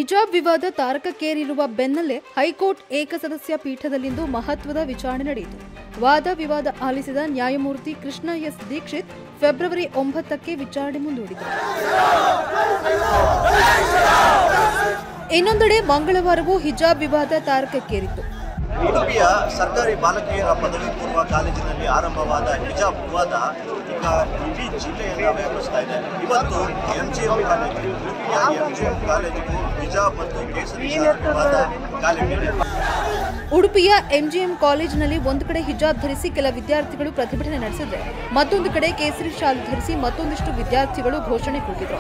ಹಿಜಾಬ್ ವಿವಾದ ತಾರಕಕ್ಕೇರಿರುವ ಬೆನ್ನಲ್ಲೇ ಹೈಕೋರ್ಟ್ ಏಕಸದಸ್ಯ ಪೀಠದಲ್ಲಿಂದು ಮಹತ್ವದ ವಿಚಾರಣೆ ನಡೆಯಿತು ವಾದ ವಿವಾದ ಆಲಿಸಿದ ನ್ಯಾಯಮೂರ್ತಿ ಕೃಷ್ಣ ಎಸ್ ದೀಕ್ಷಿತ್ ಫೆಬ್ರವರಿ ಒಂಬತ್ತಕ್ಕೆ ವಿಚಾರಣೆ ಮುಂದೂಡಿದರು ಇನ್ನೊಂದೆಡೆ ಮಂಗಳವಾರವೂ ಹಿಜಾಬ್ ವಿವಾದ ತಾರಕಕ್ಕೇರಿತ್ತು ಉಡುಪಿಯ ಸರ್ಕಾರಿ ಬಾಲಕಿಯರ ಪದವಿ ಪೂರ್ವ ಕಾಲೇಜಿನಲ್ಲಿ ಆರಂಭವಾದ ಹಿಜಾಬ್ ವಿವಾದ ಈಗ ಇಡೀ ಜಿಲ್ಲೆಯನ್ನ ವ್ಯಾಪಿಸ್ತಾ ಇದೆ ಇವತ್ತು ಎಂಜಿಎಂ ಕಾಲೇಜು ಉಡುಪಿಯ ಎಂಜಿಎಂ ಕಾಲೇಜಿಗೂ ಹಿಜಾಬ್ ಮತ್ತು ಕೇಸರಿ ಶಾಲು ವಿವಾದ ಕಾಲಿಟ್ಟಿದೆ ಉಡುಪಿಯ ಎಂಜಿಎಂ ಕಾಲೇಜಿನಲ್ಲಿ ಒಂದು ಕಡೆ ಹಿಜಾಬ್ ಧರಿಸಿ ಕೆಲ ವಿದ್ಯಾರ್ಥಿಗಳು ಪ್ರತಿಭಟನೆ ನಡೆಸಿದ್ರೆ ಮತ್ತೊಂದು ಕಡೆ ಕೇಸರಿ ಶಾಲು ಧರಿಸಿ ಮತ್ತೊಂದಿಷ್ಟು ವಿದ್ಯಾರ್ಥಿಗಳು ಘೋಷಣೆ ಕೂಗಿದ್ರು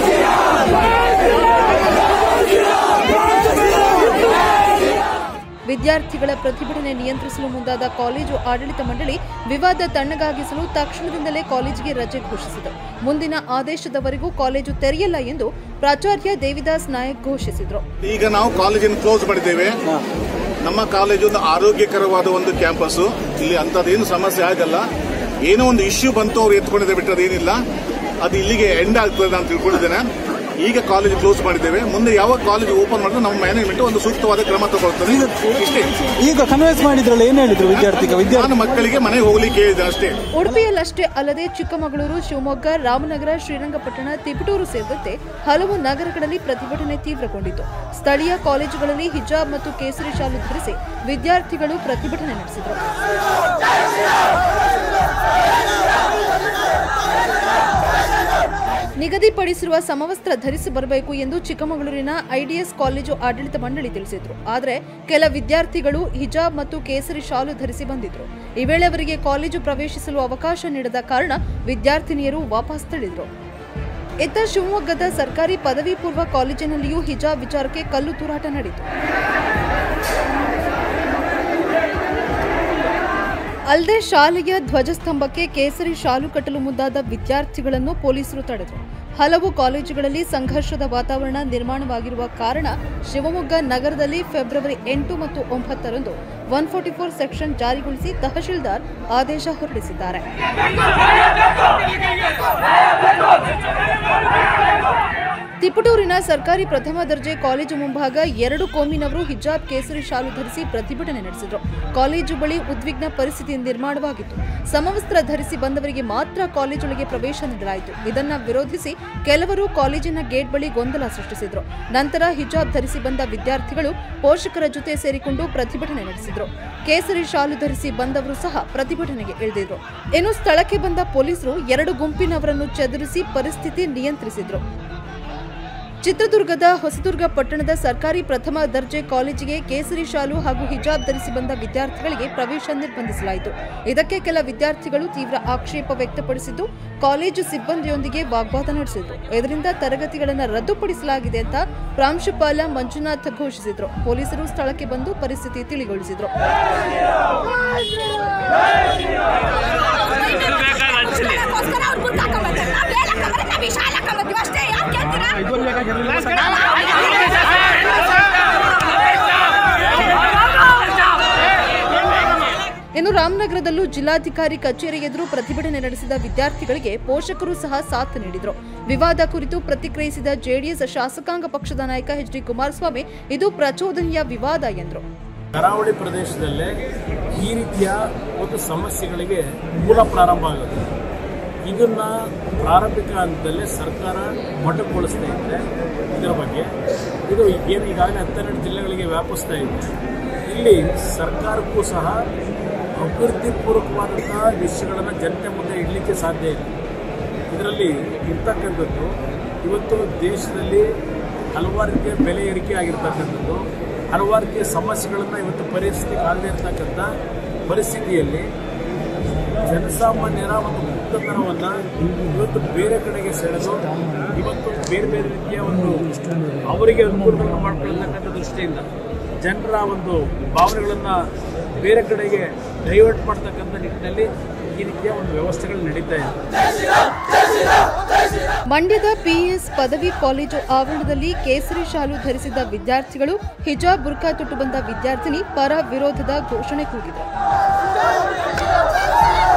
ವಿದ್ಯಾರ್ಥಿಗಳ ಪ್ರತಿಭಟನೆ ನಿಯಂತ್ರಿಸಲು ಮುಂದಾದ ಕಾಲೇಜು ಆಡಳಿತ ಮಂಡಳಿ ವಿವಾದ ತಣ್ಣಗಾಗಿಸಲು ತಕ್ಷಣದಿಂದಲೇ ಕಾಲೇಜಿಗೆ ರಜೆ ಘೋಷಿಸಿದೆ ಮುಂದಿನ ಆದೇಶದವರೆಗೂ ಕಾಲೇಜು ತೆರೆಯಲ್ಲ ಎಂದು ಪ್ರಾಚಾರ್ಯ ದೇವಿದಾಸ್ ನಾಯಕ್ ಘೋಷಿಸಿದರು ಈಗ ನಾವು ಕಾಲೇಜನ್ನು ಕ್ಲೋಸ್ ಮಾಡಿದ್ದೇವೆ ನಮ್ಮ ಕಾಲೇಜು ಒಂದು ಆರೋಗ್ಯಕರವಾದ ಒಂದು ಕ್ಯಾಂಪಸ್ ಇಲ್ಲಿ ಅಂತದೇನು ಸಮಸ್ಯೆ ಆಗಲ್ಲ ಏನೋ ಒಂದು ಇಶ್ಯೂ ಬಂತು ಅವ್ರು ಎತ್ಕೊಂಡಿದೆ ಬಿಟ್ಟರೆ ಅದೇನಿಲ್ಲ ಅದು ಇಲ್ಲಿಗೆ ಎಂಡ್ ಆಗ್ತದೆ ನಾನು ತಿಳ್ಕೊಂಡಿದ್ದೇನೆ ಈಗ ಕಾಲೇಜ್ ಕ್ಲೋಸ್ ಮಾಡಿದ್ದೇವೆ ಮುಂದೆ ಯಾವ ಕಾಲೇಜ್ ಓಪನ್ ಮಾಡಿದ್ರೆ ನಮ್ಮ ಮ್ಯಾನೇಜ್ಮೆಂಟ್ ಒಂದು ಸೂಕ್ತವಾದ ಕ್ರಮ ತಗೊಳ್ತದೆ ಇಷ್ಟೇ ಈಗ ಕನ್ವಿನ್ಸ್ ಮಾಡಿದ್ರಲ್ಲ ಏನ್ ಹೇಳಿದ್ರು ವಿದ್ಯಾರ್ಥಿಗ ವಿದ್ಯಾರ್ಥಿ ನಾನು ಮಕ್ಕಳಿಗೆ ಮನೆಗೆ ಹೋಗ್ಲಿಕ್ಕೆ ಹೇಳಿದೆ ಅಷ್ಟೇ ಉಡುಪಿಯಲ್ಲಷ್ಟೇ ಅಲ್ಲದೆ ಚಿಕ್ಕಮಗಳೂರು ಶಿವಮೊಗ್ಗ ರಾಮನಗರ ಶ್ರೀರಂಗಪಟ್ಟಣ ತಿಪಟೂರು ಸೇರಿದಂತೆ ಹಲವು ನಗರಗಳಲ್ಲಿ ಪ್ರತಿಭಟನೆ ತೀವ್ರಗೊಂಡಿತು ಸ್ಥಳೀಯ ಕಾಲೇಜುಗಳಲ್ಲಿ ಹಿಜಾಬ್ ಮತ್ತು ಕೇಸರಿ ಶಾಲು ಧರಿಸಿ ವಿದ್ಯಾರ್ಥಿಗಳು ಪ್ರತಿಭಟನೆ ನಡೆಸಿದರು ನಿಗದಿಪಡಿಸಿರುವ ಸಮವಸ್ತ್ರ ಧರಿಸಿ ಬರಬೇಕು ಎಂದು ಚಿಕ್ಕಮಗಳೂರಿನ ಐಡಿಎಸ್ ಕಾಲೇಜು ಆಡಳಿತ ಮಂಡಳಿ ತಿಳಿಸಿದ್ರು ಆದರೆ ಕೆಲ ವಿದ್ಯಾರ್ಥಿಗಳು ಹಿಜಾಬ್ ಮತ್ತು ಕೇಸರಿ ಶಾಲು ಧರಿಸಿ ಬಂದಿದ್ರು ಈ ವೇಳೆ ಅವರಿಗೆ ಕಾಲೇಜು ಪ್ರವೇಶಿಸಲು ಅವಕಾಶ ನೀಡದ ಕಾರಣ ವಿದ್ಯಾರ್ಥಿನಿಯರು ವಾಪಸ್ ತಳ್ಳಿದ್ರು ಇತ್ತ ಶಿವಮೊಗ್ಗದ ಸರ್ಕಾರಿ ಪದವಿ ಪೂರ್ವ ಕಾಲೇಜಿನಲ್ಲಿಯೂ ಹಿಜಾಬ್ ವಿಚಾರಕ್ಕೆ ಕಲ್ಲು ತೂರಾಟ ನಡೆಯಿತು ಅಲ್ಲದೆ ಶಾಲೆಯ ಧ್ವಜಸ್ತಂಭಕ್ಕೆ ಕೇಸರಿ ಶಾಲು ಕಟ್ಟಲು ಮುಂದಾದ ವಿದ್ಯಾರ್ಥಿಗಳನ್ನು ಪೊಲೀಸರು ತಡೆದರು ಹಲವು ಕಾಲೇಜುಗಳಲ್ಲಿ ಸಂಘರ್ಷದ ವಾತಾವರಣ ನಿರ್ಮಾಣವಾಗಿರುವ ಕಾರಣ ಶಿವಮೊಗ್ಗ ನಗರದಲ್ಲಿ ಫೆಬ್ರವರಿ ಎಂಟು ಮತ್ತು ಒಂಬತ್ತರಂದು ಒನ್ ಫೋರ್ಟಿ ಫೋರ್ ಸೆಕ್ಷನ್ ಜಾರಿಗೊಳಿಸಿ ತಹಶೀಲ್ದಾರ್ ಆದೇಶ ಹೊರಡಿಸಿದ್ದಾರೆ ತಿಪಟೂರಿನ ಸರ್ಕಾರಿ ಪ್ರಥಮ ದರ್ಜೆ ಕಾಲೇಜು ಮುಂಭಾಗ ಎರಡು ಕೋಮಿನವರು ಹಿಜಾಬ್ ಕೇಸರಿ ಶಾಲು ಧರಿಸಿ ಪ್ರತಿಭಟನೆ ನಡೆಸಿದರು ಕಾಲೇಜು ಬಳಿ ಉದ್ವಿಗ್ನ ಪರಿಸ್ಥಿತಿ ನಿರ್ಮಾಣವಾಗಿತ್ತು ಸಮವಸ್ತ್ರ ಧರಿಸಿ ಬಂದವರಿಗೆ ಮಾತ್ರ ಕಾಲೇಜೊಳಗೆ ಪ್ರವೇಶ ನೀಡಲಾಯಿತು ಇದನ್ನ ವಿರೋಧಿಸಿ ಕೆಲವರು ಕಾಲೇಜಿನ ಗೇಟ್ ಬಳಿ ಗೊಂದಲ ಸೃಷ್ಟಿಸಿದರು ನಂತರ ಹಿಜಾಬ್ ಧರಿಸಿ ಬಂದ ವಿದ್ಯಾರ್ಥಿಗಳು ಪೋಷಕರ ಜೊತೆ ಸೇರಿಕೊಂಡು ಪ್ರತಿಭಟನೆ ನಡೆಸಿದರು ಕೇಸರಿ ಶಾಲು ಧರಿಸಿ ಬಂದವರು ಸಹ ಪ್ರತಿಭಟನೆಗೆ ಇಳಿದಿದ್ರು ಇನ್ನು ಸ್ಥಳಕ್ಕೆ ಬಂದ ಪೊಲೀಸರು ಎರಡು ಗುಂಪಿನವರನ್ನು ಚದುರಿಸಿ ಪರಿಸ್ಥಿತಿ ನಿಯಂತ್ರಿಸಿದ್ರು ಚಿತ್ರದುರ್ಗದ ಹೊಸದುರ್ಗ ಪಟ್ಟಣದ ಸರ್ಕಾರಿ ಪ್ರಥಮ ದರ್ಜೆ ಕಾಲೇಜಿಗೆ ಕೇಸರಿ ಶಾಲು ಹಾಗೂ ಹಿಜಾಬ್ ಧರಿಸಿ ಬಂದ ವಿದ್ಯಾರ್ಥಿಗಳಿಗೆ ಪ್ರವೇಶ ನಿರ್ಬಂಧಿಸಲಾಯಿತು ಇದಕ್ಕೆ ಕೆಲ ವಿದ್ಯಾರ್ಥಿಗಳು ತೀವ್ರ ಆಕ್ಷೇಪ ವ್ಯಕ್ತಪಡಿಸಿದ್ದು ಕಾಲೇಜು ಸಿಬ್ಬಂದಿಯೊಂದಿಗೆ ವಾಗ್ವಾದ ನಡೆಸಿದ್ರು ಇದರಿಂದ ತರಗತಿಗಳನ್ನು ರದ್ದುಪಡಿಸಲಾಗಿದೆ ಅಂತ ಪ್ರಾಂಶುಪಾಲ ಮಂಜುನಾಥ್ ಘೋಷಿಸಿದ್ರು ಪೊಲೀಸರು ಸ್ಥಳಕ್ಕೆ ಬಂದು ಪರಿಸ್ಥಿತಿ ತಿಳಿಗೊಳಿಸಿದ್ರು ಅದಕ್ಕೋಸ್ಕರ ಅವ್ರು ಬುರ್ಕ ಹಾಕೊಂಬರ್ತಾರೆ ನಾವು ವೇಲ್ ಹಾಕೊಂಬರ್ರೆ ನಾವು ಈ ಶಾಲೆ ಹಾಕೊಂಬರ್ತೀವಿ ಅಷ್ಟೇ ಯಾರು ಕೇಳ್ತೀರಾ ಇನ್ನು ರಾಮನಗರದಲ್ಲೂ ಜಿಲ್ಲಾಧಿಕಾರಿ ಕಚೇರಿ ಎದುರು ಪ್ರತಿಭಟನೆ ನಡೆಸಿದ ವಿದ್ಯಾರ್ಥಿಗಳಿಗೆ ಪೋಷಕರು ಸಹ ಸಾಥ್ ನೀಡಿದರು ವಿವಾದ ಕುರಿತು ಪ್ರತಿಕ್ರಿಯಿಸಿದ ಜೆಡಿಎಸ್ ಶಾಸಕಾಂಗ ಪಕ್ಷದ ನಾಯಕ ಎಚ್ ಡಿ ಕುಮಾರಸ್ವಾಮಿ ಇದು ಪ್ರಚೋದನೆಯ ವಿವಾದ ಎಂದರು ಕರಾವಳಿ ಪ್ರದೇಶದಲ್ಲೇ ಈ ರೀತಿಯ ಒಂದು ಸಮಸ್ಯೆಗಳಿಗೆ ಮೂಲ ಪ್ರಾರಂಭ ಆಗುತ್ತೆ ಇದನ್ನ ಪ್ರಾರಂಭಿಕ ಹಂತದಲ್ಲೇ ಸರ್ಕಾರ ಮೊಟಕುಗೊಳಿಸ್ತಾ ಇದೆ ಇದರ ಬಗ್ಗೆ ಇದು ಏನು ಈಗಾಗಲೇ ಹತ್ತೆರಡು ಜಿಲ್ಲೆಗಳಿಗೆ ವ್ಯಾಪಿಸ್ತಾ ಇದೆ ಇಲ್ಲಿ ಸರ್ಕಾರಕ್ಕೂ ಸಹ ಅಭಿವೃದ್ಧಿಪೂರ್ವಕವಾದಂತಹ ವಿಷಯಗಳನ್ನು ಜನತೆ ಮುಂದೆ ಇಡಲಿಕ್ಕೆ ಸಾಧ್ಯ ಇಲ್ಲ ಇದರಲ್ಲಿ ಇರ್ತಕ್ಕಂಥದ್ದು ಇವತ್ತು ದೇಶದಲ್ಲಿ ಹಲವಾರು ರೀತಿಯ ಬೆಲೆ ಏರಿಕೆ ಆಗಿರ್ತಕ್ಕಂಥದ್ದು ಹಲವಾರು ರೀತಿಯ ಸಮಸ್ಯೆಗಳನ್ನು ಇವತ್ತು ಪರಿಹರಿಸಲಿಕ್ಕೆ ಆಗದೇ ಇರತಕ್ಕಂಥ ಪರಿಸ್ಥಿತಿಯಲ್ಲಿ ಜನಸಾಮಾನ್ಯರ ಒಂದು ಮುಕ್ತತನವನ್ನು ಇವತ್ತು ಬೇರೆ ಕಡೆಗೆ ಸೆಳೆದು ಇವತ್ತು ಬೇರೆ ಬೇರೆ ರೀತಿಯ ಒಂದು ಅವರಿಗೆ ಅನುಕೂಲಗಳನ್ನು ಮಾಡಿಕೊಳ್ಳತಕ್ಕಂಥ ದೃಷ್ಟಿಯಿಂದ ಜನರ ಒಂದು ಭಾವನೆಗಳನ್ನು ಬೇರೆ ಕಡೆಗೆ ಡೈವರ್ಟ್ ಮಾಡ್ತಕ್ಕಂಥ ನಿಟ್ಟಿನಲ್ಲಿ ಈ ರೀತಿಯ ಒಂದು ವ್ಯವಸ್ಥೆಗಳು ನಡೀತಾ ಇದೆ ಮಂಡ್ಯದ ಪಿಎಸ್ ಪದವಿ ಕಾಲೇಜು ಆವರಣದಲ್ಲಿ ಕೇಸರಿ ಶಾಲು ಧರಿಸಿದ್ದ ವಿದ್ಯಾರ್ಥಿಗಳು ಹಿಜಾಬ್ ಬುರ್ಕಾ ತೊಟ್ಟು ಬಂದ ವಿದ್ಯಾರ್ಥಿನಿ ಪರ ವಿರೋಧದ ಘೋಷಣೆ ಕೂಗಿದರು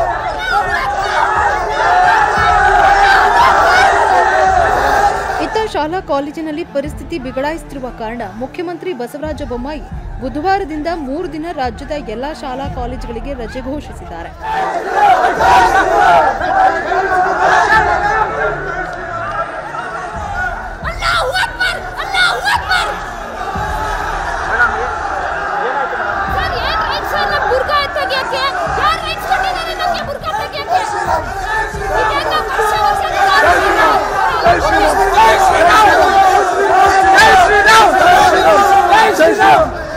ಇತ್ತ ಶಾಲಾ ಕಾಲೇಜಿನಲ್ಲಿ ಪರಿಸ್ಥಿತಿ ಬಿಗಡಾಯಿಸುತ್ತಿರುವ ಕಾರಣ ಮುಖ್ಯಮಂತ್ರಿ ಬಸವರಾಜ ಬೊಮ್ಮಾಯಿ ಬುಧವಾರದಿಂದ ಮೂರು ದಿನ ರಾಜ್ಯದ ಎಲ್ಲಾ ಶಾಲಾ ಕಾಲೇಜುಗಳಿಗೆ ರಜೆ ಘೋಷಿಸಿದ್ದಾರೆ ಅಲ್ಲಾಹು ಅಕ್ಬರ್ ಅಲ್ಲಾಹು ಅಕ್ಬರ್ ಸರ್ ಏನ್ ರೈಟ್ಸ್ ಇಲ್ಲ ಬುರ್ಕಾ ತೆಗಿಯಕ್ಕೆ ಯಾರು ರೈಟ್ಸ್ ಕೊಟ್ಟಿದ್ದಾರೆ ನಮಗೆ ಬುರ್ಕಾ ತೆಗಿಯಕ್ಕೆ ಇದೆಲ್ಲ ವರ್ಷ ವರ್ಷ Jai Shri Ram! Jai Shri Ram!